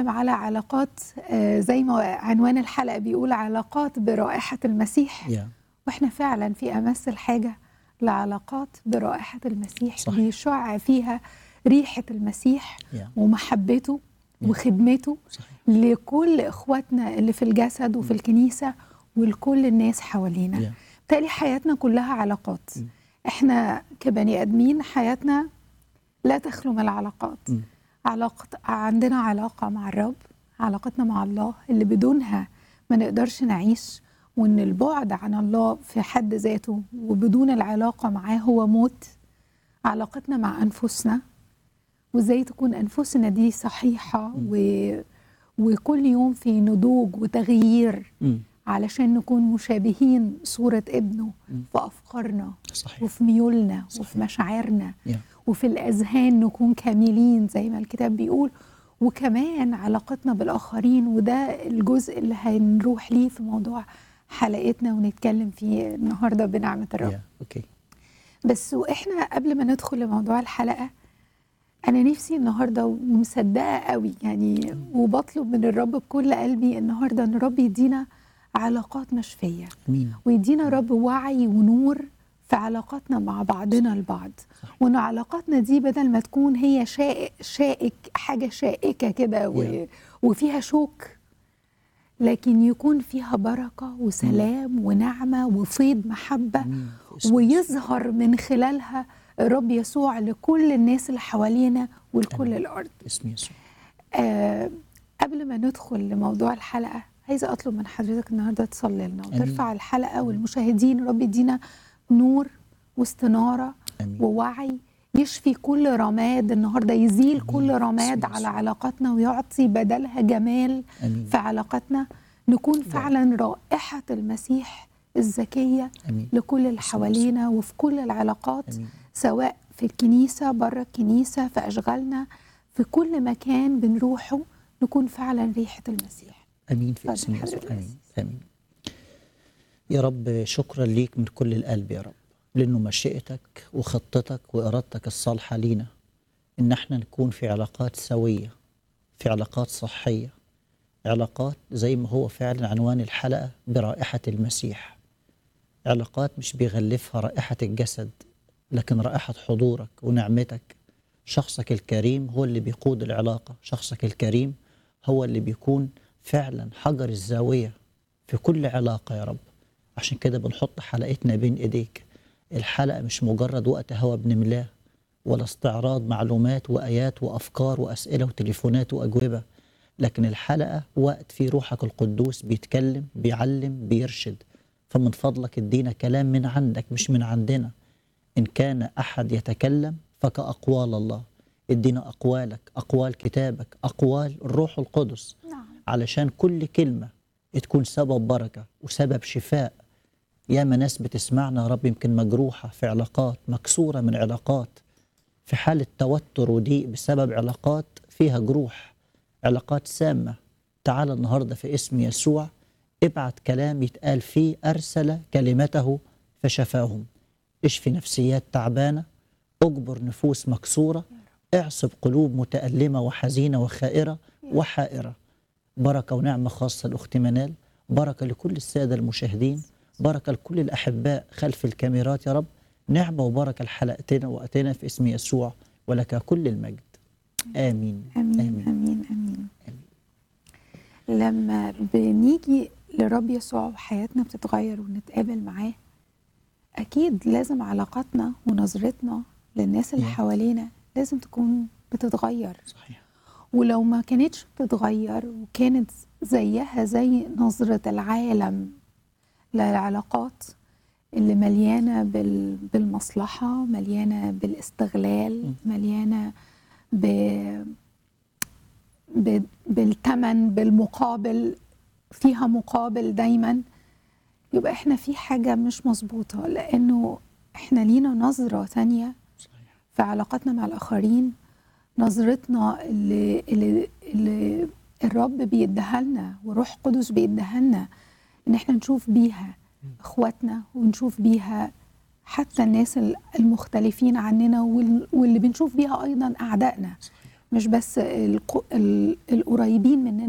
على علاقات آه، زي ما عنوان الحلقة بيقول علاقات برائحة المسيح يا واحنا فعلا في امس الحاجه لعلاقات برائحه المسيح صحيح. بيشع فيها ريحه المسيح يا ومحبته Yeah. وخدمته صحيح لكل اخواتنا اللي في الجسد وفي الكنيسه ولكل الناس حوالينا يا بالتالي حياتنا كلها علاقات م. احنا كبني ادمين حياتنا لا تخلو من العلاقات م. علاقة عندنا علاقة مع الرب علاقتنا مع الله اللي بدونها ما نقدرش نعيش وان البعد عن الله في حد ذاته وبدون العلاقة معاه هو موت علاقتنا مع أنفسنا وازاي تكون أنفسنا دي صحيحة و... وكل يوم في نضوج وتغيير م. علشان نكون مشابهين صورة ابنه م. في أفكارنا صحيح وفي ميولنا صحيح. وفي مشاعرنا يا وفي الأذهان نكون كاملين زي ما الكتاب بيقول وكمان علاقتنا بالآخرين وده الجزء اللي هنروح ليه في موضوع حلقتنا ونتكلم فيه النهارده بنعمة الرب يا اوكي بس واحنا قبل ما ندخل لموضوع الحلقة أنا نفسي النهارده ومصدقة قوي يعني وبطلب من الرب بكل قلبي النهارده إن الرب يدينا علاقات مشفية امين ويدينا رب وعي ونور في علاقاتنا مع بعضنا البعض صحيح. وان علاقاتنا دي بدل ما تكون هي شائك, شائك حاجه شائكه كده و... Yeah. وفيها شوك لكن يكون فيها بركه وسلام ونعمه وفيض محبه امين في اسم يسوع. ويظهر من خلالها الرب يسوع لكل الناس اللي حوالينا ولكل آمين. الارض باسم يسوع آه قبل ما ندخل لموضوع الحلقة عايزة أطلب من حضرتك النهاردة تصلي لنا آمين. وترفع الحلقة والمشاهدين رب يدينا نور واستنارة امين ووعي يشفي كل رماد النهاردة يزيل آمين. كل رماد باسم على يسوع. علاقاتنا ويعطي بدلها جمال امين في علاقاتنا نكون فعلا رائحة المسيح الزكية امين لكل اللي حوالينا وفي كل العلاقات امين سواء في الكنيسة بره الكنيسة في أشغالنا في كل مكان بنروحه نكون فعلا ريحة المسيح امين في اتفضل اسم يسوع حضرتك امين امين يا رب شكرا ليك من كل القلب يا رب لانه مشيئتك وخطتك وارادتك الصالحه لينا ان احنا نكون في علاقات سويه في علاقات صحيه علاقات زي ما هو فعلا عنوان الحلقه برائحه المسيح علاقات مش بيغلفها رائحه الجسد لكن رائحه حضورك ونعمتك شخصك الكريم هو اللي بيقود العلاقه شخصك الكريم هو اللي بيكون فعلا حجر الزاويه في كل علاقه يا رب عشان كده بنحط حلقتنا بين ايديك الحلقه مش مجرد وقت هوا بنملاه ولا استعراض معلومات وايات وافكار واسئله وتليفونات واجوبه لكن الحلقه وقت في روحك القدوس بيتكلم بيعلم بيرشد فمن فضلك ادينا كلام من عندك مش من عندنا ان كان احد يتكلم فكاقوال الله ادينا اقوالك اقوال كتابك اقوال الروح القدس نعم علشان كل كلمة تكون سبب بركة وسبب شفاء ياما ناس بتسمعنا يا رب يمكن مجروحة في علاقات مكسورة من علاقات في حالة توتر وضيق بسبب علاقات فيها جروح علاقات سامة تعال النهاردة في اسم يسوع ابعت كلام يتقال فيه أرسل كلمته فشفاهم اشفي نفسيات تعبانة اجبر نفوس مكسورة اعصب قلوب متألمة وحزينة وخائرة وحائرة بركة ونعمة خاصة لأخت منال بركة لكل السادة المشاهدين بركة لكل الأحباء خلف الكاميرات يا رب نعمة وبركة لحلقتنا وقتنا في اسم يسوع ولك كل المجد آمين أمين أمين أمين, أمين. لما بنيجي لرب يسوع وحياتنا بتتغير ونتقابل معاه أكيد لازم علاقاتنا ونظرتنا للناس اللي Yeah. حوالينا لازم تكون بتتغير صحيح ولو ما كانتش بتتغير وكانت زيها زي نظرة العالم للعلاقات اللي مليانة بال- بالمصلحة مليانة بالاستغلال مليانة ب... ب... بالتمن بالمقابل فيها مقابل دايما يبقى احنا في حاجة مش مظبوطة لأنه احنا لينا نظرة تانية صحيح في علاقاتنا مع الآخرين نظرتنا اللي, اللي, اللي الرب بيديها لنا وروح قدس بيديها لنا إن احنا نشوف بيها إخواتنا ونشوف بيها حتى الناس ال- المختلفين عننا وال- واللي بنشوف بيها أيضا أعدائنا مش بس الق- ال- القريبين مننا